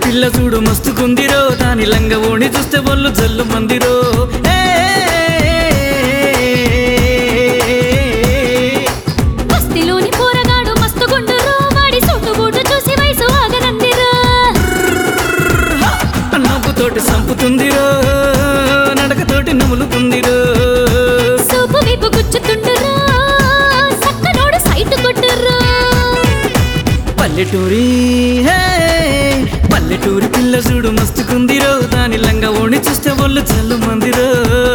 పిల్ల చూడు మస్తుకుందిరో దాని లంగ ఓణి చూస్తే వాళ్ళు జల్లు మందిరో ఏ, బస్తీలోని పోరగాడు మస్తు గుండురో వాడి సొట్టుబూటు చూసి వయసు ఆగనందిరా నవ్వుతోటి సంపుతుందిరో నడకతోటి నములుతుందిరో సూపు వీపు గుచ్చుతుండురా సక్కనోడు సైట్ కొట్టురా పల్లెటూరి హే, పల్లెటూరి పిల్ల చూడు మస్తుకుందిరో దాని లంగ ఓణి చూస్తే వాళ్ళు జల్లు మందిరో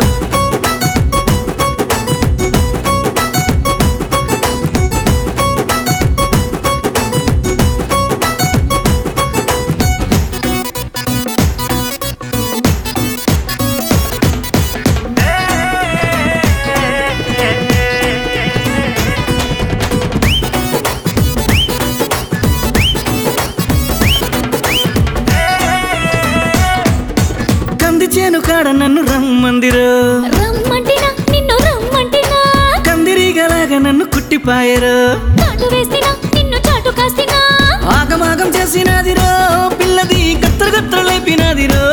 కంది చేను కాడ నన్ను రమ్మందిరో రమ్మంటినా నిన్ను రమ్మంటినా కందిరీగలాగా నన్ను కుట్టిపాయరో కాటు వేసినా నిన్ను చాటు కాసినా ఆగమాగం చేసినదిరో పిల్లది కత్తరు కత్తరు లేపినదిరో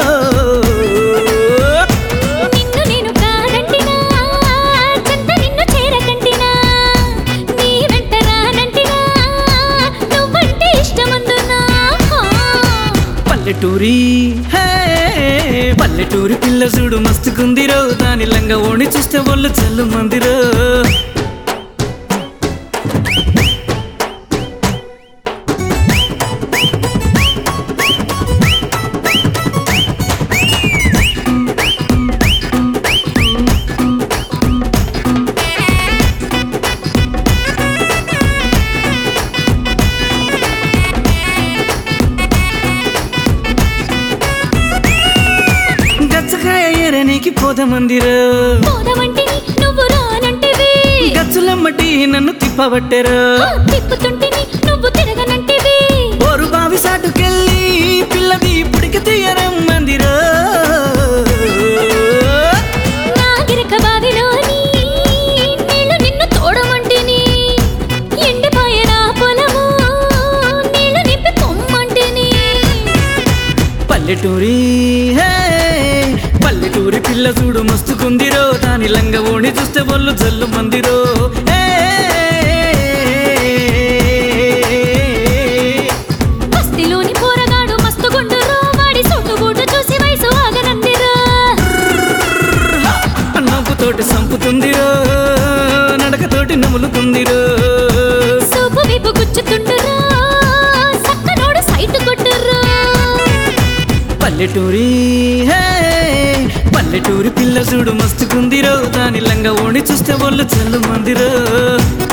నిన్ను నేను కాదంటినా చెంత నిన్ను చేరకంటినా నీ వెంట రానంటినా నువ్వంటే ఇష్టమందునా పల్లెటూరి హే, పల్లెటూరి పిల్ల చూడు మస్తుకుందిరో దాని లంగ ఓణి చూస్తే వాళ్ళు చల్లు మందిరో గచ్చకాయ ఏరనీకి పోదమందిరో పోదవంటిని నువ్వు రానంటివి గచ్చులమ్మటి నన్ను తిప్పబట్టెరో ఆ తిప్పుతుంటిని నువ్వు తిరగనంటివి ఓరు బావి సాటుకెళ్ళి పిల్లది పుడికి తీయరమ్మందిరో నా గిరక బావిలోని నీళ్లు నిన్ను తోడమంటిని ఎండిపోయే నా పొలము నీళ్లు నింపి పొమ్మంటిని పల్లెటూరి హే, పల్లెటూరి పిల్ల చూడు మస్తుకుందిరో దాని లంగ ఓణి చూస్తే వాళ్ళు జల్లు మందిరో ఏ, బస్తీలోని పోరగాడు మస్తు గుండురో వాడి సొట్టుబూటు చూసి వయసు ఆగనందిరా నవ్వుతోటి సంపుతుందిరో నడకతోటి నములుతుందిరో సూపు వీపు గుచ్చుతుండురా సక్కనోడు సైట్ కొట్టురా పల్లెటూరి హే, పల్లెటూరి పిల్ల చూడు మస్తుకుందిరో దాని లంగ ఓణి చూస్తే వాళ్ళు చల్లు మందిరో